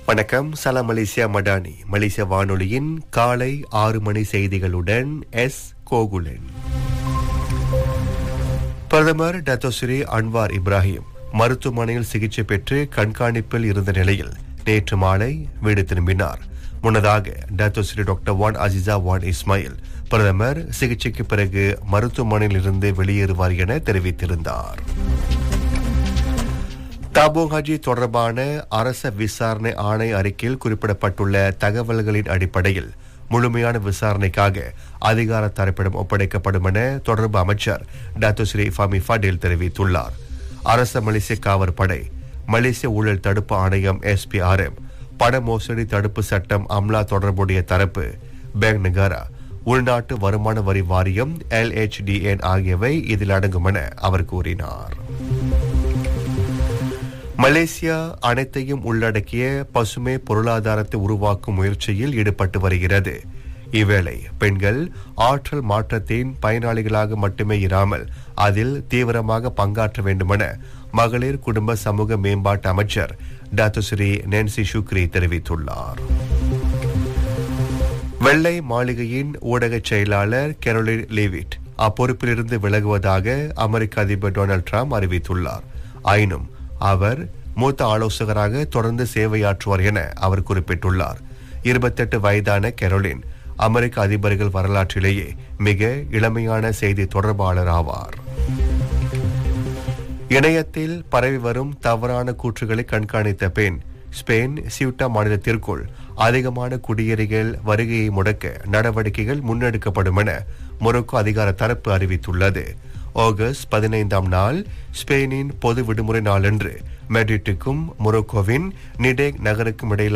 வணக்கம் சலாம் மலேசியா மடானி மலேசிய வானொலியின் காலை ஆறு மணி செய்திகளுடன் எஸ் கோகுலன் பிரதமர் டத்தோஸ்ரீ அன்வார் இப்ராஹிம் மருத்துவமனையில் சிகிச்சை பெற்று கண்காணிப்பில் இருந்த நிலையில் நேற்று மாலை வீடு திரும்பினார் முன்னதாக Datuk Seri doctor Wan Azizah Wan Ismail பிரதமர் சிகிச்சைக்கு பிறகு மருத்துவமனையில் இருந்து வெளியேறுவார் என தெரிவித்திருந்தார் தாபோங் ஹஜி தொடர்பான அரச விசாரணை ஆணை அறிக்கையில் குறிப்பிடப்பட்டுள்ள தகவல்களின் அடிப்படையில் முழுமையான விசாரணைக்காக அதிகார தரப்பிடம் ஒப்படைக்கப்படும் என தொடர்பு அமைச்சர் டாக்டர் ஸ்ரீ ஃபமி ஃபடேல் தெரிவித்துள்ளார் அரச மலேசிய காவற்படை மலேசிய ஊழல் தடுப்பு ஆணையம் எஸ்பிஆர்எம் பண மோசடி தடுப்பு சட்டம் அம்லா தொடர்புடைய தரப்பு பேங்க் நகாரா உள்நாட்டு வருமான வரி வாரியம் எல்ஹெச்டிஎன் ஆகியவை இதில் அடங்கும் என அவர் கூறினார் மலேசியா அனைத்தையும் உள்ளடக்கிய பசுமை பொருளாதாரத்தை உருவாக்கும் முயற்சியில் ஈடுபட்டு வருகிறது இவ்வேளை பெண்கள் ஆற்றல் மாற்றத்தின் பயனாளிகளாக மட்டுமே இராமல் அதில் தீவிரமாக பங்காற்ற வேண்டுமென மகளிர் குடும்ப சமூக மேம்பாட்டு அமைச்சர் டாக்டர் ஸ்ரீ நென்சி சுக்ரி தெரிவித்துள்ளார் வெள்ளை மாளிகையின் ஊடக செயலாளர் கெரோலின் லீவிட் அப்பொறுப்பிலிருந்து விலகுவதாக அமெரிக்க அதிபர் டொனால்ட் ட்ரம்ப் அறிவித்துள்ளார் ஆயினும் அவர் மூத்த ஆலோசகராக தொடர்ந்து சேவையாற்றுவார் என அவர் குறிப்பிட்டுள்ளார் இருபத்தெட்டு வயதான கெரோலின் அமெரிக்க அதிபர்கள் வரலாற்றிலேயே மிக இளமையான செய்தி தொடர்பாளர் ஆவார் இணையத்தில் பரவி வரும் தவறான கூற்றுகளை கண்காணித்த பெண் ஸ்பெயின் சியூட்டா மாநிலத்திற்குள் அதிகமான குடியேறிகள் வருகையை முடக்க நடவடிக்கைகள் முன்னெடுக்கப்படும் என மொரோக்கோ அதிகார தரப்பு அறிவித்துள்ளது ஆகஸ்ட் பதினைந்தாம் நாள் ஸ்பெயினின் பொது விடுமுறை நாளன்று மெட்ரிட்டுக்கும் மொரோக்கோவின் நிடேக் நகருக்கும் இடையிலான